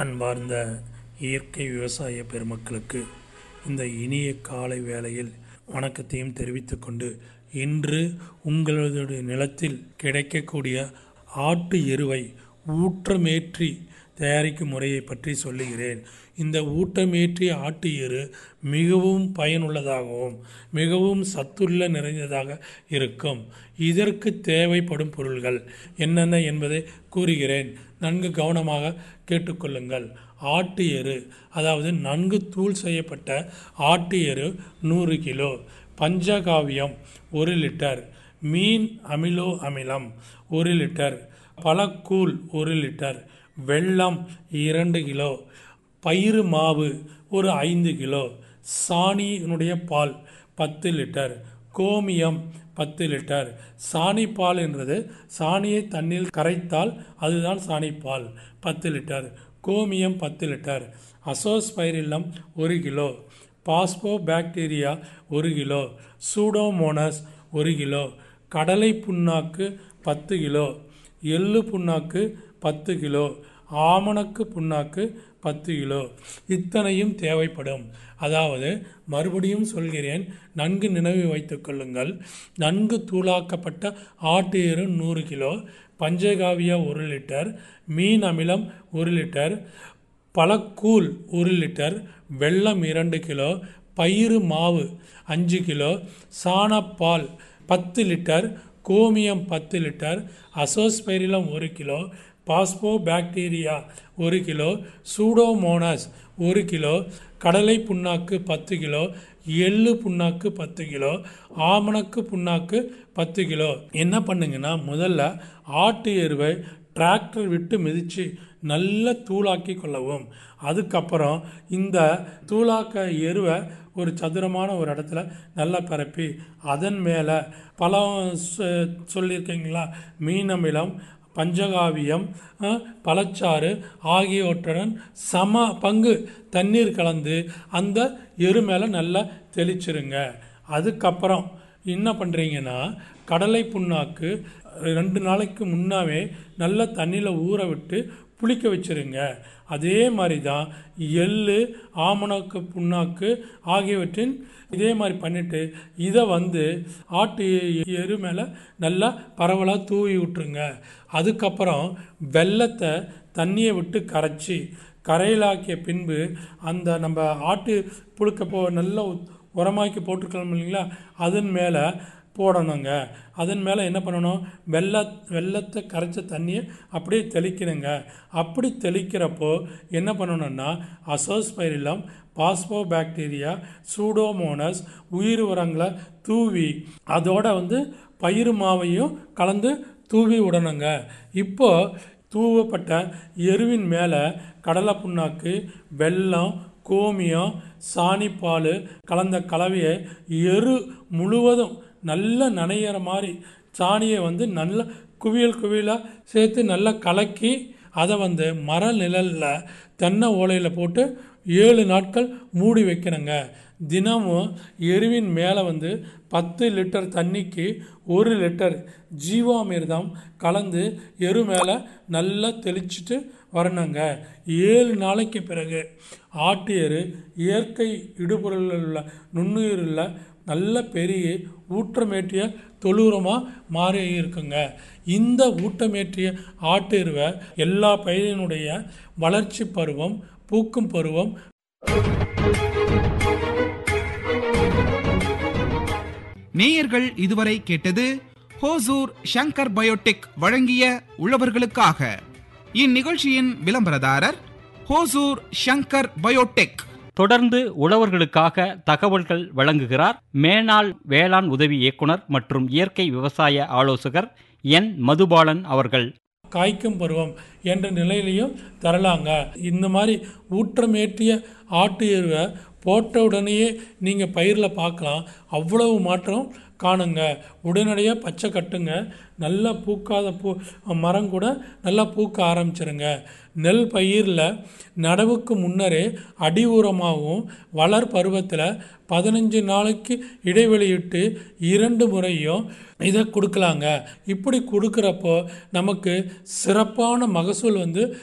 அன்பார்ந்த இயற்கை விவசாய பெருமக்களுக்கு இந்த இனிய காலை வேளையில் வணக்கத்தையும் தெரிவித்துக்கொண்டு இன்று உங்களுடைய நிலத்தில் கிடைக்கக்கூடிய ஆட்டு எருவை ஊற்றமேற்றி தயாரிக்கும் முறையை பற்றி சொல்லுகிறேன் இந்த ஊட்டமேற்றிய ஆட்டு எரு மிகவும் பயனுள்ளதாகவும் மிகவும் சத்துள்ள நிறைந்ததாக இருக்கும் இதற்கு தேவைப்படும் பொருள்கள் என்னென்ன என்பதை கூறுகிறேன் நன்கு கவனமாக கேட்டுக்கொள்ளுங்கள் ஆட்டு எரு அதாவது நன்கு தூள் செய்யப்பட்ட ஆட்டு எரு நூறு கிலோ பஞ்சகாவியம் ஒரு லிட்டர் மீன் அமிலோ அமிலம் ஒரு லிட்டர் பழக்கூழ் ஒரு லிட்டர் வெல்லம் இரண்டு கிலோ பயிறு மாவு ஒரு ஐந்து கிலோ சாணியினுடைய பால் பத்து லிட்டர் கோமியம் பத்து லிட்டர் சாணி பால் என்றது சாணியை தண்ணீர் கரைத்தால் அதுதான் சாணிப்பால் பத்து லிட்டர் கோமியம் பத்து லிட்டர் அசோஸ்பைரில்லம் ஒரு கிலோ பாஸ்போ பாக்டீரியா ஒரு கிலோ சூடோமோனஸ் ஒரு கிலோ கடலை புண்ணாக்கு பத்து கிலோ எள்ளு புண்ணாக்கு பத்து கிலோ ஆமணக்கு புண்ணாக்கு பத்து கிலோ இத்தனையும் தேவைப்படும் அதாவது மறுபடியும் சொல்கிறேன் நன்கு நினைவு வைத்துக் கொள்ளுங்கள் நன்கு தூளாக்கப்பட்ட ஆட்டு எரு நூறு கிலோ பஞ்சகாவியா ஒரு லிட்டர் மீன் அமிலம் ஒரு லிட்டர் பழக்கூழ் ஒரு லிட்டர் வெல்லம் இரண்டு கிலோ பயிறு மாவு அஞ்சு கிலோ சாணப்பால் பத்து லிட்டர் கோமியம் பத்து லிட்டர் அசோஸ்பைரிலம் ஒரு கிலோ பாஸ்போ பாக்டீரியா ஒரு கிலோ சூடோமோனாஸ் ஒரு கிலோ கடலை புண்ணாக்கு பத்து கிலோ எள்ளு புண்ணாக்கு பத்து கிலோ ஆமணக்கு புண்ணாக்கு பத்து கிலோ என்ன பண்ணுங்கன்னா முதல்ல ஆட்டு எருவை டிராக்டர் விட்டு மிதித்து நல்ல தூளாக்கி கொள்ளவும் அதுக்கப்புறம் இந்த தூளாக்க எருவை ஒரு சதுரமான ஒரு இடத்துல நல்லா பரப்பி அதன் மேலே பழம் சொல்லியிருக்கீங்களா மீன் அமிலம் பஞ்சகாவியம் பழச்சாறு ஆகியவற்றுடன் சம பங்கு தண்ணீர் கலந்து அந்த எரு மேலே நல்லா தெளிச்சிருங்க அதுக்கப்புறம் என்ன பண்ணுறீங்கன்னா கடலை புண்ணாக்கு ரெண்டு நாளைக்கு முன்னாவே நல்லா தண்ணியில் ஊற விட்டு புளிக்க வச்சுருங்க அதே மாதிரி தான் எள்ளு ஆமணக்கு புண்ணாக்கு ஆகியவற்றின் இதே மாதிரி பண்ணிவிட்டு இதை வந்து ஆட்டு எரு மேலே நல்லா பரவலாக தூவி விட்டுருங்க அதுக்கப்புறம் வெள்ளத்தை தண்ணியை விட்டு கரைச்சி கரையிலாக்கிய பின்பு அந்த நம்ம ஆட்டு புழுக்க போ நல்லா உரமாக்கி போட்டிருக்கலாம் இல்லைங்களா அதன் மேலே போடணுங்க அதன் மேலே என்ன பண்ணணும் வெள்ள வெள்ளத்தை கரைச்ச தண்ணியை அப்படியே தெளிக்கணுங்க அப்படி தெளிக்கிறப்போ என்ன பண்ணணும்னா அசோஸ்பைரிலம் பாஸ்போ பாக்டீரியா சூடோமோனஸ் உயிர் உரங்களை தூவி அதோட வந்து பயிர் மாவையும் கலந்து தூவி விடணுங்க இப்போ தூவப்பட்ட எருவின் மேலே கடலை புண்ணாக்கு வெல்லம் கோமியம் சாணிப்பால் கலந்த கலவையை எரு முழுவதும் நல்ல நனையிற மாதிரி சாணியை வந்து நல்ல குவியல் குவியலாக சேர்த்து நல்லா கலக்கி அதை வந்து மர நிழலில் தென்னை ஓலையில் போட்டு ஏழு நாட்கள் மூடி வைக்கணுங்க தினமும் எருவின் மேலே வந்து பத்து லிட்டர் தண்ணிக்கு ஒரு லிட்டர் ஜீவாமிர்தம் கலந்து எரு மேலே நல்லா தெளிச்சிட்டு வரணுங்க ஏழு நாளைக்கு பிறகு ஆட்டு எரு இயற்கை இடுபொருளில் உள்ள நுண்ணுயிரில் நல்ல பெரிய ஊற்றமேற்றிய தொழுரமாக மாறி இருக்குங்க இந்த ஊட்டமேற்றிய ஆட்டு எருவை எல்லா பயிரினுடைய வளர்ச்சி பருவம் பூக்கும் பருவம் நேயர்கள் இதுவரை கேட்டது ஹோசூர் ஷங்கர் பயோடெக் வழங்கிய உழவர்களுக்காக இந்நிகழ்ச்சியின் விளம்பரதாரர் ஹோசூர் ஷங்கர் பயோடெக் தொடர்ந்து உழவர்களுக்காக தகவல்கள் வழங்குகிறார் மேனாள் வேளாண் உதவி இயக்குனர் மற்றும் இயற்கை விவசாய ஆலோசகர் என் மதுபாலன் அவர்கள் காய்க்கும் பருவம் என்ற நிலையிலையும் தரலாங்க இந்த மாதிரி ஊற்றமேற்றிய ஆட்டு எருவை போட்ட உடனேயே நீங்கள் பயிரில் பார்க்கலாம் அவ்வளவு மாற்றம் காணுங்க உடனடியாக பச்சை கட்டுங்க நல்லா பூக்காத பூ மரம் கூட நல்லா பூக்க ஆரம்பிச்சிருங்க நெல் பயிரில் நடவுக்கு முன்னரே அடி உரமாகவும் வளர் பருவத்தில் பதினஞ்சு நாளைக்கு இடைவெளியிட்டு இரண்டு முறையும் இதை கொடுக்கலாங்க இப்படி கொடுக்குறப்போ நமக்கு சிறப்பான மகசூல் வந்து